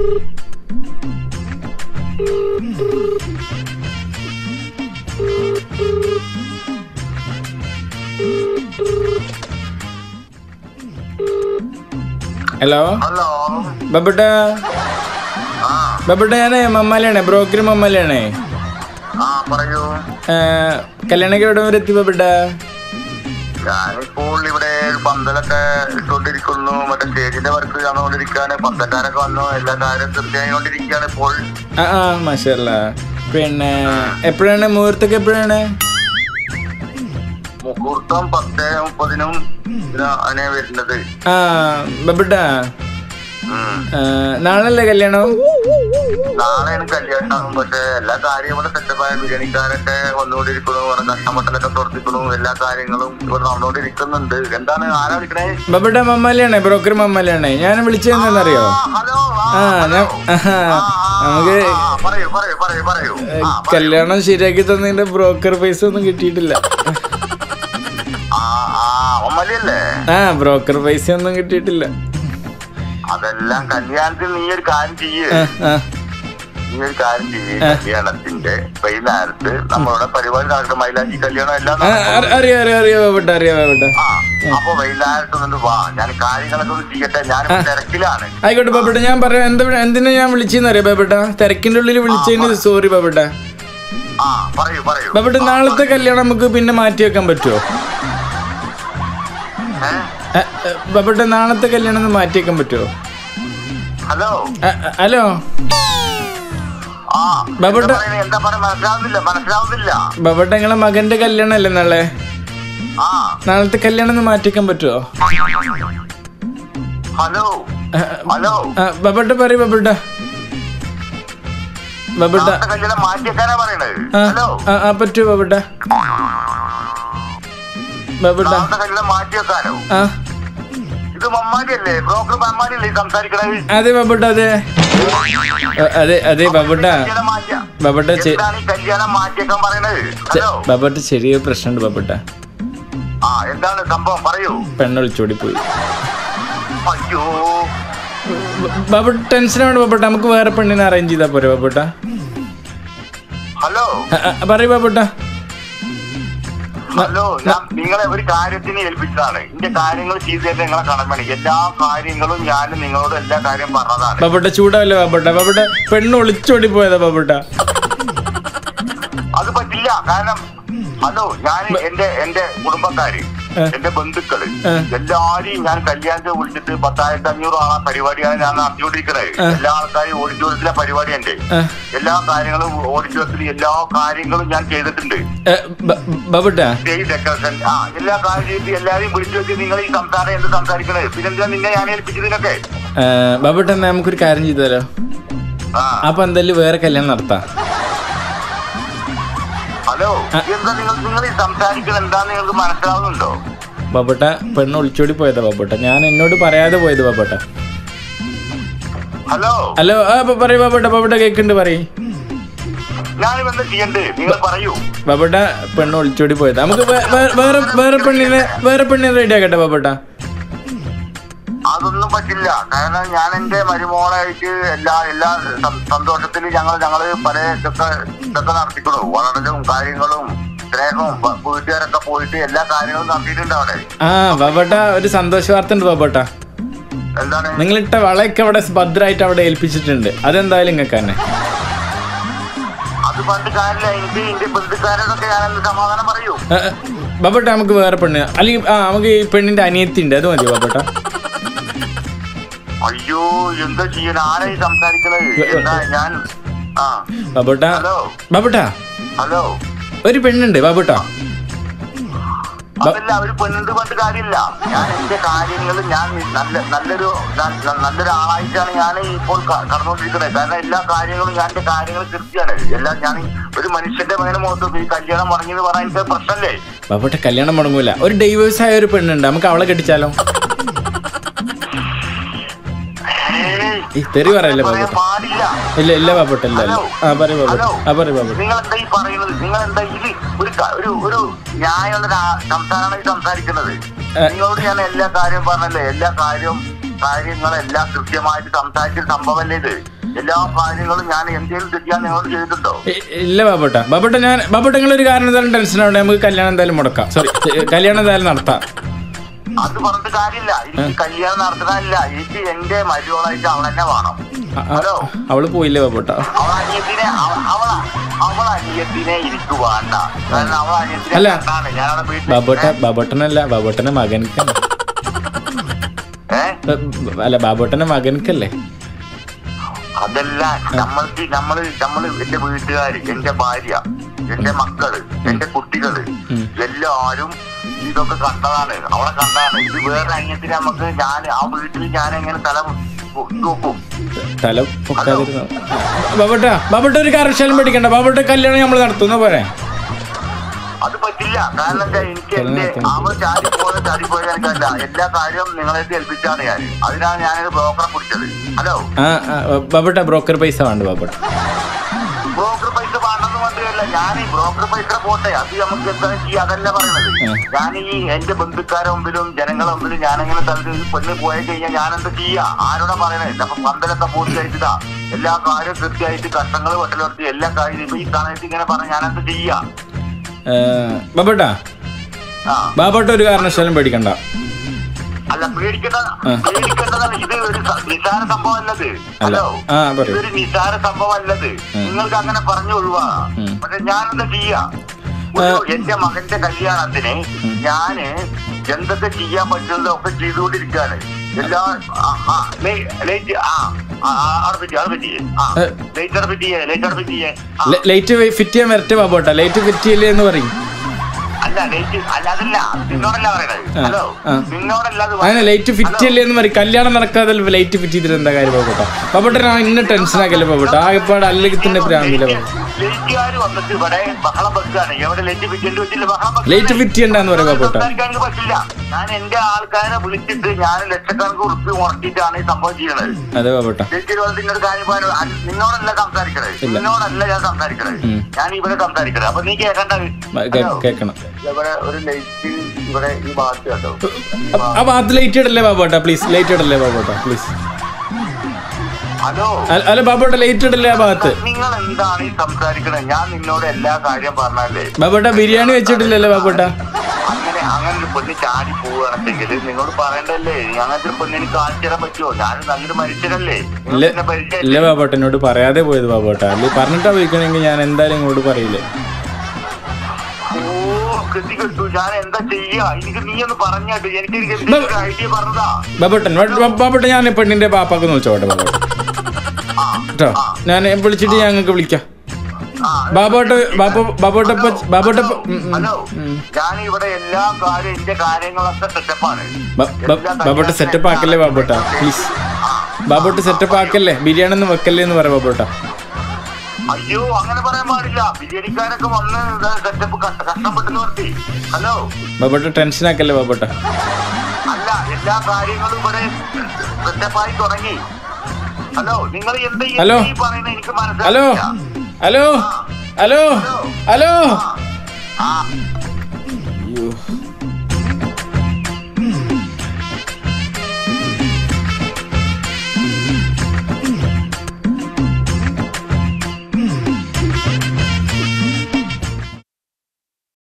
Hello hello ബബുട്ട ആ ബബുട്ട ഞാനേ മമ്മാലിയാണേ broker മമ്മാലിയാണേ ആ പറയൂ കല്യാണൊക്കെ എവിടെ വരെ എത്തി ബബുട്ട ഞാനിപ്പോൾ ഇവിടെ പന്തലൊക്കെ ഇട്ടുകൊണ്ടിരിക്കുന്നു മറ്റേ സ്റ്റേജിന്റെ വർക്ക് നടന്നുകൊണ്ടിരിക്കുകയാണ് പന്തക്കാരൊക്കെ വന്നു എല്ലാ കാര്യം കൃത്യമായിക്കൊണ്ടിരിക്കുകയാണ് ഇപ്പോൾ ആ ആ മാഷല്ല പിന്നെ എപ്പോഴാണ് മുഹൂർത്തമൊക്കെ എപ്പോഴാണ് മുഹൂർത്തം പത്ത് മുപ്പതിനും അതിനെ വരുന്നത് ആ ബബുട്ട ഉം. നാളല്ലേ കല്യാണം നാളെയാണ് കല്യാണം പക്ഷെ എല്ലാ കാര്യവും ഇവിടെ സെറ്റപ്പായ ബിരിയാണിക്കാരൊക്കെ വന്നുകൊണ്ടിരിക്കുന്നു ഇവിടെ കഷ്ടമട്ടലൊക്കെ തുറത്തിക്കുന്നു എല്ലാ കാര്യങ്ങളും ഇവിടെ നടന്നുകൊണ്ടിരിക്കുന്നുണ്ട് എന്താണ് ആരാ വിളിക്കണേ ബബുട്ട മമ്മാലിയാണേ ബ്രോക്കർ മമ്മാലിയാണേ ഞാൻ വിളിച്ചതെന്നറിയോ ആ, ഹലോ ആ ഞാൻ ആഹാ, നമുക്ക് ആ, പറയൂ പറയൂ പറയൂ പറയൂ ആ, പറയൂ. കല്യാണം ശരിയാക്കി തന്നതിന്റെ ബ്രോക്കർ പൈസ ഒന്നും കിട്ടിയിട്ടില്ല ആ ആ ഒമ്മലിയല്ലേ ആ ബ്രോക്കർ പൈസ ഒന്നും കിട്ടിയിട്ടില്ല അതെല്ലാം കല്യാണത്തിന് നീ ഒരു കാര്യം ചെയ്യ് ആ, ആ. നീ ഒരു കാര്യം ചെയ്യ് കല്യാണത്തിന്റെ വൈകുന്നേരത്ത് നമ്മളുടെ പരിപാടി നടക്കുന്ന മൈലാഞ്ചി കല്യാണം എല്ലാം ആ, നടക്കും. അറി- അറിയാം അറിയാം അറിയാം ബബുട്ട അറിയാം ബബുട്ട ആ അപ്പൊ വൈകുന്നേരത്ത് ഒന്ന് വാ ഞാൻ കാര്യങ്ങളൊക്കെ ഒന്ന് ചെയ്യട്ടെ ഞാൻ തിരക്കിലാണ് ആയിക്കോട്ടെ ബബുട്ട ഞാൻ പറയാം എന്താ എന്തിനാ ഞാൻ വിളിച്ചെന്നറിയാം ബബുട്ട തിരക്കിന്റെ ഉള്ളിൽ വിളിച്ചതിന് സോറി ബബുട്ട ആ പറയൂ പറയൂ ബബുട്ട നാളത്തെ കല്യാണം നമുക്ക് പിന്നെ മാറ്റി വെക്കാൻ പറ്റുമോ ഏ? ബബുട്ട നാളത്തെ കല്യാണം ഒന്ന് മാറ്റി വെക്കാൻ പറ്റുമോ ഹലോ ആ, ആ, ഹലോ ആ ബബുട്ട- എന്താ പറയുന്നെ? എന്താ പറയാ മനസ്സിലാവുന്നില്ല മനസ്സിലാവുന്നില്ല ബബുട്ട നിങ്ങളെ മകന്റെ കല്യാണം അല്ലേ നാളെ ആ നാളത്തെ കല്യാണം ഒന്ന് മാറ്റി വെക്കാൻ പറ്റുമോ ഹലോ ഹലോ ബബുട്ട പറയും ബബുട്ട ബബുട്ട നാളത്തെ കല്യാണം മാറ്റിയേക്കാനാ പറയണത് ആ ഹലോ ആ, ആ പറ്റുമോ ബബുട്ട ബബുട്ട നാളത്തെ കല്യാണം മാറ്റിയേക്കാനോ ആ ഇത് മമ്മാടിയല്ലേ ബ്രോക്കർ മമ്മാടിയല്ലേ ഈ സംസാരിക്കണത് അതെ ബബുട്ട അതെ അ- അതെ അതെ ബബുട്ട കല്യാണം മാറ്റിയ ബബുട്ട ചെ- എന്താണ് ഈ കല്യാണം മാറ്റിയേക്കാൻ പറയണത് ചെ- ഹലോ ബബുട്ട ചെറിയ പ്രശ്നമുണ്ട് ബബുട്ട ആ എന്താണ് സംഭവം പറയൂ പെണ്ണൊളിച്ചോടി പോയി അയ്യോ ബബുട്ട ടെൻഷനാണ് ബബുട്ട നമുക്ക് വേറെ പെണ്ണിനെ അറേഞ്ച് ചെയ്താൽ പോരെ ബബുട്ട ഹലോ പറയൂ ബബുട്ട ഹലോ ഞാൻ നിങ്ങളെ ഒരു കാര്യത്തിന് ഏൽപ്പിച്ചതാണ് എന്റെ കാര്യങ്ങൾ ചെയ്തു തരുന്ന നിങ്ങളെ കടമയാണ് എല്ലാ കാര്യങ്ങളും ഞാൻ നിങ്ങളോട് എല്ലാ കാര്യം പറഞ്ഞതാണ് ബബുട്ട ചൂടാവല്ലേ ബബുട്ട ബബുട്ട പെണ്ണ് ഒളിച്ചോടി പോയതാ ബബുട്ട അത് പറ്റില്ല കാരണം ഹലോ ഞാൻ എന്റെ എന്റെ കുടുംബക്കാര് ഏ. എന്റെ ബന്ധുക്കള് ഏ. എല്ലാരെയും ഞാൻ കല്യാണത്തിന് വിളിച്ചിട്ട് പത്തായിരത്തി അഞ്ഞൂറ് ആളെ പരിപാടിയാണ് ഞാൻ നടത്തിക്കൊണ്ടിരിക്കുന്നത് എല്ലാ ആൾക്കാരും ഓഡിറ്റോറിയത്തിലെ പരിപാടി എന്റെ ഏ, എല്ലാ കാര്യങ്ങളും ഓഡിറ്റോറിയത്തിൽ എല്ലാ കാര്യങ്ങളും ഞാൻ ചെയ്തിട്ടുണ്ട് ഏ, ബ- ബബുട്ട സ്റ്റേജ് ഡെക്കറേഷൻ ആ എല്ലാ കാര്യം ചെയ്ത് എല്ലാരെയും വിളിച്ചു വെച്ച് നിങ്ങൾ ഈ സംസാരം എന്ത് സംസാരിക്കണത് പിന്നെന്താ നിന്നെ ഞാൻ ഏൽപ്പിച്ചതിനൊക്കെ ഏ, ബബുട്ട എന്നാ നമുക്കൊരു കാര്യം ചെയ്താലോ ആ അപ്പൊ എന്തായാലും വേറെ കല്യാണം നടത്താം ഹലോ എന്താ നിങ്ങൾ നിങ്ങൾ ഈ സംസാരിക്കുന്നത് എന്താ നിങ്ങൾക്ക് മനസ്സിലാവുന്നുണ്ടോ ബബുട്ട പെണ്ണ് ഒളിച്ചോടി പോയതാ ബബുട്ട ഞാൻ എന്നോട് പറയാതെ പോയത് ബബുട്ട ഹലോ ഹലോ ആ ബ- പറയൂ ബബുട്ട ബബുട്ട കേക്കുണ്ട് പറയും ഞാനിപ്പോ എന്താ ചെയ്യണ്ടേ നിങ്ങൾ പറയൂ ബബുട്ട പെണ്ണ് ഒളിച്ചോടി പോയത് നമുക്ക് വേ- വേ- വേറെ വേറെ പെണ്ണിനെ വേറെ പെണ്ണിനെ റെഡി ആക്കട്ടെ ബബുട്ട അതൊന്നും പറ്റില്ല കാരണം ഞാൻ എന്റെ മരുമോളായിട്ട് എല്ലാ എല്ലാ സം- സന്തോഷത്തിലും ഞങ്ങൾ ഞങ്ങള് പല ഇതൊക്കെ ഇതൊക്കെ നടത്തിക്കണു വളരലും കാര്യങ്ങളും സ്നേഹവും വ- വീട്ടുകാരൊക്കെ പോയിട്ട് എല്ലാ കാര്യങ്ങളും നടത്തിയിട്ടുണ്ട് അവിടെ ആ ബബുട്ട ഒരു സന്തോഷ വാർത്ത ഉണ്ട് ബബുട്ട എന്താണ് നിങ്ങളിട്ട വളയൊക്കെ അവിടെ ഭദ്രമായിട്ട് അവിടെ ഏൽപ്പിച്ചിട്ടുണ്ട് അതെന്തായാലും നിങ്ങൾക്ക് തന്നെ അത് പണ്ട് കാര്യമില്ല എനിക്ക് എന്റെ ബന്ധുക്കാരോടൊക്കെ ഞാൻ എന്ത് സമാധാനം പറയൂ ഏ, ഏ, ബബുട്ട നമുക്ക് വേറെ പെണ്ണ് അല്ലെങ്കിൽ ആ നമുക്ക് ഈ പെണ്ണിന്റെ അനിയത്തി ഉണ്ട് അത് മതി ബബുട്ട അയ്യോ എന്താ ചെയ്യാൻ ആരാ ഈ സംസാരിക്കണത് എന്താ ഞാൻ ആ ബബുട്ട ഹലോ ബബുട്ട ഹലോ ഒരു പെണ്ണുണ്ട് ബബുട്ട അതല്ല ഒരു പെണ്ണുണ്ട് പണ്ട് കാര്യമില്ല ഞാൻ എന്റെ കാര്യങ്ങൾ ഞാൻ നല്ല നല്ലൊരു ന- ന- നല്ലൊരു ആളായിട്ടാണ് ഞാൻ ഇപ്പോൾ ക- കടന്നുകൊണ്ടിരിക്കുന്നത് കാരണം എല്ലാ കാര്യങ്ങളും ഞാൻ എന്റെ കാര്യങ്ങൾ കൃത്യമാണ് എല്ലാം ഞാൻ ഒരു മനുഷ്യന്റെ മകനെ മുഖത്ത് ഈ കല്യാണം മുടങ്ങിയെന്ന് പറയാൻ എനിക്ക് പ്രശ്നമല്ലേ ബബുട്ട കല്യാണം മുടങ്ങൂല ഒരു ഡൈവേഴ്സ് ആയ ഒരു പെണ്ണുണ്ട് നമുക്ക് അവളെ കെട്ടിച്ചാലോ ഏയ്, ഈ തെറി പറയല്ലേ പറയാൻ ബബുട്ട പാടില്ല ഇല്ല ഇല്ല ബബുട്ട ഇല്ല ഇല്ല ആ പറയൂ ബബുട്ട ഹലോ. ആ പറയൂ ബബുട്ട നിങ്ങൾ എന്താ ഈ പറയുന്നത് നിങ്ങൾ എന്താ ഇത് ഒരു ക- ഒരു ഒരു ന്യായമുള്ള ഒരു ആ- സംസാരമാണ് ഈ സംസാരിക്കുന്നത് ഏ. നിങ്ങളോട് ഞാൻ എല്ലാ കാര്യവും പറഞ്ഞല്ലേ എല്ലാ കാര്യവും കാര്യങ്ങളെല്ലാം കൃത്യമായിട്ട് സംസാരിച്ച സംഭവമല്ലേ ഇത് എല്ലാ കാര്യങ്ങളും ഞാൻ എന്തെങ്കിലും തെറ്റിയാൻ നിങ്ങളോട് ചെയ്തിട്ടുണ്ടോ ഇ- ഇല്ല ബാബോട്ട ബാബോട്ട ഞാൻ ബാബോട്ട നിങ്ങൾ ഒരു കാരണം എന്തായാലും ടെൻഷൻ ആവണ്ടേ നമുക്ക് കല്യാണം എന്തായാലും മുടക്കാം സോറി കല്യാണം എന്തായാലും നടത്താം അത് പറഞ്ഞിട്ട് കാര്യമില്ല എനിക്ക് കല്യാണം നടത്തണമല്ല എനിക്ക് എന്റെ മരുവളായിട്ട് അവൾ തന്നെ വേണം അ- അ- ഹലോ അവള് പോയില്ലേ ബാബോട്ട അവൾ അനിയത്തിനെ അവ- അവള അവൾ അനിയത്തിനെ എനിക്ക് വേണ്ട കാരണം അവൾ അനിയത്തിനെ അല്ല. കണ്ടാണ് ഞാനവിടെ വീട്ടിൽ ബാബോട്ട ബാബോട്ടനല്ല ബാബോട്ടന്റെ മകൻക്കാണ് ഏ ബ- ബ- അല്ല ബാബോട്ടന്റെ മകൻക്കല്ലേ അതല്ല നമ്മൾക്ക് നമ്മള് നമ്മള് എന്റെ വീട്ടുകാര് എന്റെ ഭാര്യ എന്റെ മക്കള് എന്റെ കുട്ടികള് ഉം. എല്ലാരും ഇതൊക്കെ കണ്ടതാണ് അവളെ കണ്ടതാണ് ഇത് വേറെ അനിയത്തിന് നമുക്ക് ഞാൻ ആ വീട്ടിൽ ഞാൻ എങ്ങനെ തല നോക്കും തല പൊക്കാതിരുന്നു ബാബോട്ട ബാബോട്ട ഒരു കാരണശാലും പേടിക്കണ്ട ബാബോട്ട കല്യാണം നമ്മൾ നടത്തുന്ന പോരെ അത് പറ്റില്ല കാരണം എന്താ എനിക്ക് എന്റെ കിടന്ന് അവൾ ചാടി പോയത് ചാടി പോയത് എനിക്കല്ല എല്ലാ കാര്യവും നിങ്ങളെ ഏൽപ്പിച്ചാണ് ഞാൻ അതിനാണ് ഞാനൊരു ബ്രോക്കറെ പിടിച്ചത് ഹലോ ആ ആ, ബാബോട്ട ബ്രോക്കർ പൈസ വേണ്ട ബാബോട്ട ബ്രോക്കർ പൈസ വേണ്ടെന്ന് കൊണ്ടല്ല ഞാൻ ഈ ബ്രോക്കർ പൈസ പോട്ടെ അത് നമുക്ക് എന്താ ചെയ്യുക അതല്ല പറയണത് ഉം. ഞാൻ ഈ എന്റെ ബന്ധുക്കാരെ മുമ്പിലും ജനങ്ങളെ മുമ്പിലും ഞാൻ എങ്ങനെ തലത്തിൽ പെണ്ണ് പോയി കഴിഞ്ഞാൽ ഞാൻ എന്താ ചെയ്യാ ആരോടാ പറയണത് അപ്പൊ പന്തലൊക്കെ പൂർത്തിയായിട്ടാ എല്ലാ കാര്യവും കൃത്യമായിട്ട് കഷ്ടങ്ങൾ വെട്ടലോർത്തി എല്ലാ കാര്യവും ഇപ്പൊ ഈ സമയത്ത് ഇങ്ങനെ പറഞ്ഞ ഞാൻ എന്താ ചെയ്യാ ബാബോട്ട ആ ബാബോട്ട ഒരു കാരണശാലും പേടിക്കണ്ട അല്ല പേടിക്കേണ്ട ആ. പേടിക്കേണ്ടതാണ് ഇത് ഒരു സ- നിസ്സാര സംഭവം അല്ലത് അല്ല ഹലോ ആ പറയൂ ഇതൊരു നിസ്സാര സംഭവം അല്ലത് നിങ്ങൾക്ക് അങ്ങനെ പറഞ്ഞു ഒഴിവാ ഉം. പക്ഷെ ഞാനെന്താ ചെയ്യാ ഒരു എന്റെ മകന്റെ കല്യാണത്തിന് ഞാന് എന്തൊക്കെ ചെയ്യാൻ പറ്റുന്നതൊക്കെ ചെയ്തുകൊണ്ടിരിക്കുകയാണ് എല്ലാ ആ, ആ, ലേ- ലേറ്റ് ആ ആ, ആ, അവിടെ പറ്റി അവിടെ പറ്റി ആ ഏ. ലേറ്റ് അവിടെ പറ്റിയേ ലേറ്റ് അവിടെ പറ്റിയേ ആ, ലൈറ്റ് ഫിറ്റ് ചെയ്യാൻ വരട്ടെ ബാബോട്ട ലൈറ്റ് ഫിറ്റ് ചെയ്യില്ലേ എന്ന് പറയും അല്ല ലേറ്റ് അല്ല അതല്ല നിന്നോടല്ല പറയണത് ആ, ഹലോ ആ. നിന്നോടല്ല അത് അങ്ങനെ ലൈറ്റ് ഫിറ്റ് ഹലോ. ചെയ്യില്ലേ എന്ന് പറയും കല്യാണം നടക്കാതെ ലൈറ്റ് ഫിറ്റ് ചെയ്തിട്ട് എന്താ കാര്യം ബാബോട്ട ബാബോട്ട ഞാൻ ഇന്നെ ടെൻഷൻ ആക്കല്ലേ ബാബോട്ട ആകെപ്പാട് അല്ലെങ്കിൽ പ്രാന്തില്ല ബാബു ലേറ്റുകാർ വന്നിട്ട് ഇവിടെ ബഹളം വെക്കുകയാണ് എവിടെ ലേറ്റ് ഫിറ്റ് വെച്ചില്ല ബഹളം വെക്കുകയാണ്. ലൈറ്റ് ഫിറ്റ് ചെയ്യണ്ടെന്ന് പറയും ബാബോട്ട സംസാരിക്കാൻ എനിക്ക് പറ്റില്ല ഞാൻ എന്റെ ആൾക്കാരെ വിളിച്ചിട്ട് ഞാൻ ലക്ഷക്കണക്ക് ഉറുപ്പ് മുടക്കിയിട്ടാണ് ഈ സംഭവം ചെയ്യണത് അതെ ബാബോട്ട ചേച്ചി നിന്നൊരു കാര്യം പറയാൻ അല്ല, നിന്നോടല്ല സംസാരിക്കണത് ഇല്ല. നിന്നോടല്ല ഞാൻ സംസാരിക്കണത് ഉം. ഞാൻ ഇവിടെ സംസാരിക്കണത് അപ്പൊ നീ കേൾക്കണ്ടത് ബ- കേ- കേക്കണം ഇവിടെ ഒരു ലൈറ്റ് ഇവിടെ ഈ ഭാഗത്ത് കണ്ടോ ഈ അ- ഭാഗത്ത്. ആ ഭാഗത്ത് light ഇടല്ലേ ബാബോട്ട please light ഇടല്ലേ ബാബോട്ട please hello അല്ല ബാബോട്ട ലൈറ്റ് ഇടല്ലേ ആ ഭാഗത്ത് നിങ്ങൾ എന്താണ് ഈ സംസാരിക്കണത് ഞാൻ നിന്നോട് എല്ലാ കാര്യം പറഞ്ഞല്ലേ ബാബോട്ട ബിരിയാണി വെച്ചിട്ടില്ലല്ലോ ബാബോട്ട അങ്ങനെ അങ്ങനെ ഒരു പെണ്ണ് ചാടി പോവുകയാണെങ്കിൽ നിങ്ങളോട് പറയണ്ടല്ലേ അങ്ങനത്തെ ഒരു പെണ്ണിന് കാണിച്ചു തരാൻ പറ്റുമോ ഞാൻ നല്ലൊരു മനുഷ്യനല്ലേ ഇല്ല നിങ്ങൾക്ക് എന്നെ പരിചയം ഇല്ല ബാബോട്ട എന്നോട് പറയാതെ പോയത് ബാബോട്ട അല്ലെ പറഞ്ഞിട്ടാ പോയിക്കണെങ്കിൽ ഞാൻ എന്തായാലും ഇങ്ങോട്ട് പറയില്ലേ ഓ കെട്ടി കിട്ടു ഞാൻ എന്താ ചെയ്യാ എനിക്ക് നീ ഒന്ന് പറഞ്ഞാട്ട് എനിക്ക് എന്തെങ്കിലും ഒരു ഐഡിയ പറഞ്ഞതാ ബാബോട്ടൻ ബാ- ബാബോട്ട ഞാൻ പെണ്ണിന്റെ പാപ്പാക്ക് നോച്ചോട്ടെ ബാബോട്ട ആ കേട്ടോ ഞാൻ വിളിച്ചിട്ട് ഞങ്ങൾക്ക് വിളിക്കാം ആ ബാബോട്ട ബാബോ ബാബോട്ടപ്പ ബാബോട്ടപ്പ ഉം, ഉം, ഹലോ ഉം. ഞാൻ ഇവിടെ എല്ലാ കാര്യം എന്റെ കാര്യങ്ങളൊക്കെ സെറ്റപ്പാണ് ബ- ബ- ബാബോട്ട സെറ്റപ്പ് ആക്കല്ലേ ബാബോട്ട പ്ലീസ് ബാബോട്ട് സെറ്റപ്പ് ആക്കല്ലേ ബിരിയാണി ഒന്നും വെക്കല്ലേ എന്ന് പറ ബാബോട്ട അയ്യോ അങ്ങനെ പറയാൻ പാടില്ല ബിരിയാണിക്കാരൊക്കെ വന്ന് സെറ്റപ്പ് കഷ്ടപ്പെട്ട് നിർത്തി ഹലോ ബാബോട്ട ടെൻഷൻ ആക്കല്ലേ ബാബോട്ട അല്ല എല്ലാ കാര്യങ്ങളും ഇവിടെ സെറ്റപ്പായി തുടങ്ങി ഹലോ നിങ്ങൾ എന്താ ഈ- ഹലോ. ഈ പറയുന്നത് എനിക്ക് ഹലോ മനസ്സിലായില്ല ഹലോ ഹലോ ഹലോ ആ അയ്യോ